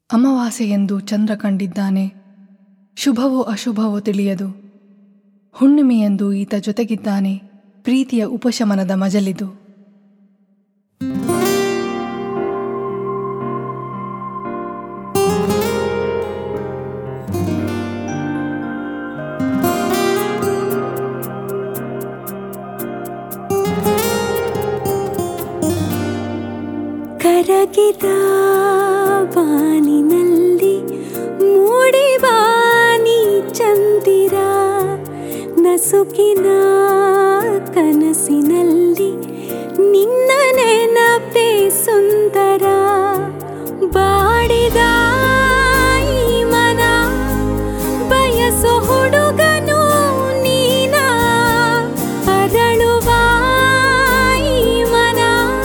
ಅಮಾವಾಸ್ಯೆಯೆಂದು ಚಂದ್ರ ಕಂಡಿದ್ದಾನೆ ಶುಭವೋ ಅಶುಭವೋ ತಿಳಿಯದು ಹುಣ್ಣಿಮೆಯೆಂದು ಈತ ಜೊತೆಗಿದ್ದಾನೆ ಪ್ರೀತಿಯ ಉಪಶಮನದ ಮಜಲಿದು ಕರಗಿದ ಬಾನಿನಲ್ಲಿ ಮೂಡಿವಾನಿ ಚಂದಿರ ನಸುಕಿನ ಕನಸಿನಲ್ಲಿ ನಿನ್ನ ನೆನಪೇ ಸುಂದರ ಬಾಡಿದ ಈ ಮನ ಬಯಸೋ ಹುಡುಗನು ನೀನ ಅರಳುವ ಈ ಮನ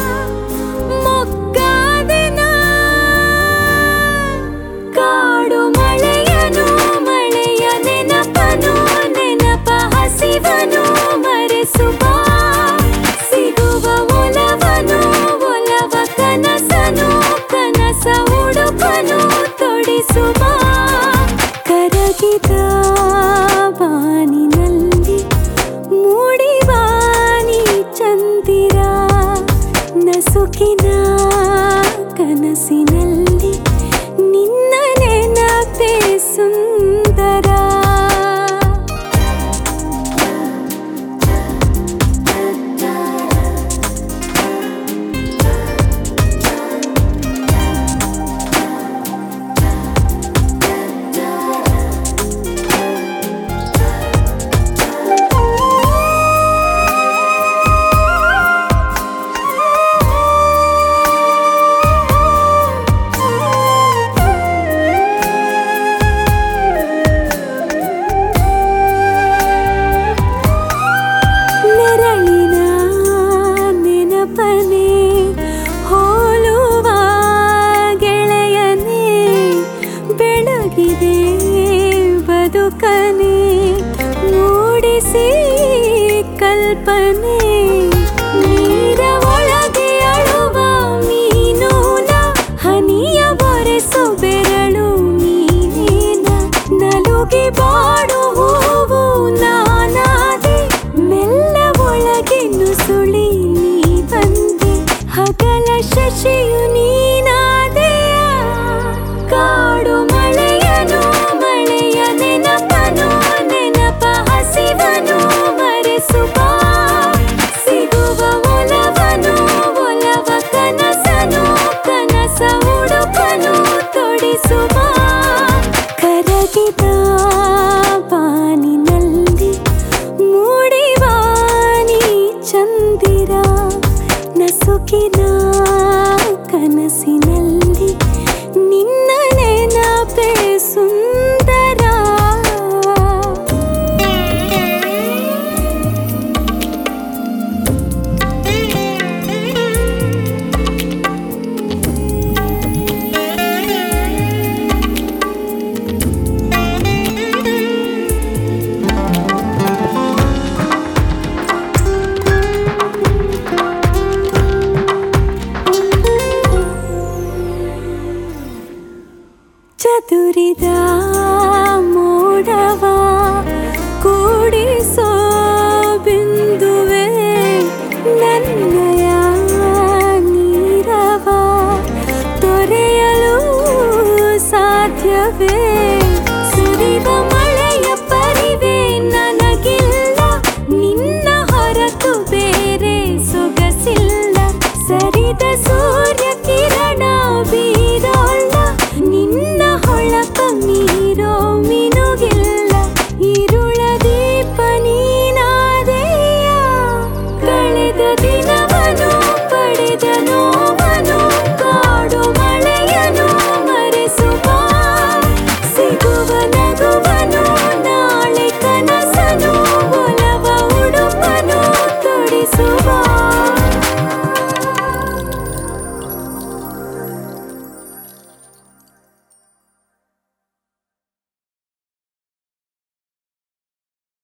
ಮೊಗ್ಗಾದೆನ ಕಾಡು ಮಳೆಯನು ಮಳೆಯ ನೆನಪನು ನೆನಪ ಹಸಿವನು ಮರೆಸುವ ಸಿಗುವ ಒಲವನು ಒಲವ ಕನಸನು ಕನಸ ಉಡುಪನು ತೊಡಿಸುವ ಕರಗಿದ ಬಾನಿನಲ್ಲಿ ಮೂಡಿವಾನಿ ಚಂದಿರ ನಸುಕಿನ ಕನಸಿನಲ್ಲಿ ನಿನ್ನ ನೆನಪೇ ಸುಂದರ ನೆರಳಿನ ನೆನಪನೆ ಹೋಲುವ ಗೆಳೆಯನೇ ಬೆಳಗಿದೆ ಬದುಕನೆ ಮೂಡಿಸಿ ಕಲ್ಪನೆ ನೀರ ಒಳಗೆ ಅಳುವ ಮೀನೂನ ಹನಿಯ ಬರೆಸು ಬೆರಳು ನೀನೇನ ನಲುಗಿ ಬಾಡು ಹೂವು ನಾನಾದೆ ಮೆಲ್ಲ ಒಳಗೆ ನುಸುಳಿ ನೀ ಬಂದೆ ಹಗಲ ಶಶಿಯು ನೀನಾದೆಯ ಕಾಡು ಮಳೆಯನು ಮಳೆಯ ನೆನಪನು ನೆನಪ ಹಸಿವನು ಮರೆಸುವ ಸಿಗುವ ಒಲವನು ಒಲವ ಕನಸನು ಕನಸ ಉಡುಪನು ತೊಡಿಸುವ ಕರಗಿದ ಬಾನಿನಲ್ಲಿ ಮೂಡಿವಾನಿ ಚಂದಿರ ನಸುಕಿನ ಕನಸಿನಲ್ಲಿ ನಿನ್ನ ನೆನಪೇ ಸುಂದರ ಚದುರಿದ ಮೋಡವ ಕೂಡಿಸೋ ಬಿಂದುವೆ ನನ್ನಯ ನೀರವ ತೊರೆಯಲು ಸಾಧ್ಯವೇ